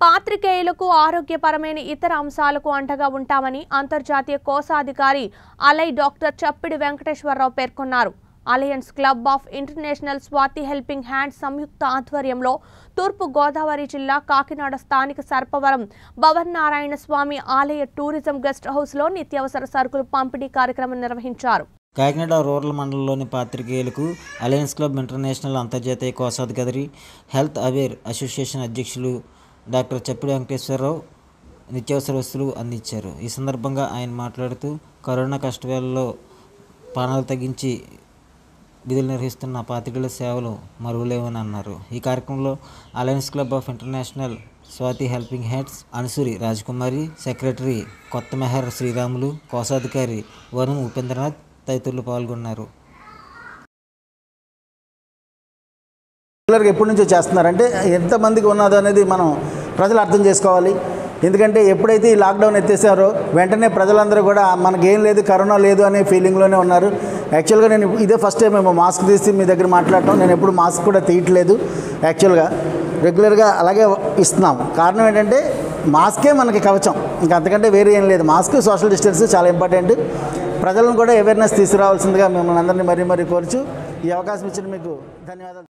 పాత్రికేయులకు ఆరోగ్యపరమైన ఇతర అంశాలకు అంటగా ఉంటామని అంతర్జాతీయ కోశాధికారి అలై డాక్టర్ చప్పిడి వెంకటేశ్వరరావు పేర్కొన్నారు alliance club of international Swathi helping hands సంయుక్త ఆధ్వర్యంలో తూర్పు గోదావరి జిల్లా కాకినాడ స్థానిక సర్పవరం భవన్నారాయణ స్వామి ఆలయ టూరిజం గెస్ట్ హౌస్లో నిత్యావసర సరుకులు పంపిణీ కార్యక్రమం నిర్వహించారు కాకినాడ రూరల్ మండలంలోని పాత్రికేయులకు అలయన్స్ క్లబ్ ఇంటర్నేషనల్ అంతర్జాతీయ కోశాధికారి హెల్త్ అవేర్ అసోసియేషన్ అధ్యక్షులు డాక్టర్ చప్పిడి వెంకటేశ్వరరావు నిత్యావసర వస్తువులు అందించారు ఈ సందర్భంగా ఆయన మాట్లాడుతూ కరోనా కష్టవేళలో ప్రాణాలు తగ్గించి విధులు నిర్వహిస్తున్న పాత్రికేయుల సేవలు మరువలేవని అన్నారు ఈ కార్యక్రమంలో alliance club of international Swathi helping hands Anusuri Rajakumari secretary Kotha Meher Sriramulu కోశాధికారి వరుణ్ ఉపేంద్రనాథ్ తదితరులు పాల్గొన్నారు రెగ్యులర్గా ఎప్పటి నుంచో చేస్తున్నారంటే ఎంతమందికి ఉన్నదో అనేది మనం ప్రజలు అర్థం చేసుకోవాలి ఎందుకంటే ఎప్పుడైతే ఈ లాక్డౌన్ ఎత్తేసారో వెంటనే ప్రజలందరూ కూడా మనకేం లేదు కరోనా లేదు అనే ఫీలింగ్లోనే ఉన్నారు యాక్చువల్గా నేను ఇదే ఫస్ట్ టైం మేము మాస్క్ తీసి మీ దగ్గర మాట్లాడటం నేను ఎప్పుడు మాస్క్ కూడా తీయట్లేదు యాక్చువల్గా రెగ్యులర్గా అలాగే ఇస్తున్నాం కారణం ఏంటంటే మాస్కే మనకి కవచం ఇంకా అంతకంటే వేరే ఏం లేదు మాస్క్ సోషల్ డిస్టెన్స్ చాలా ఇంపార్టెంట్ ప్రజలను కూడా అవేర్నెస్ తీసుకురావాల్సిందిగా మిమ్మల్ని అందరినీ మరీ మరీ కోరుచు ఈ అవకాశం ఇచ్చిన మీకు ధన్యవాదాలు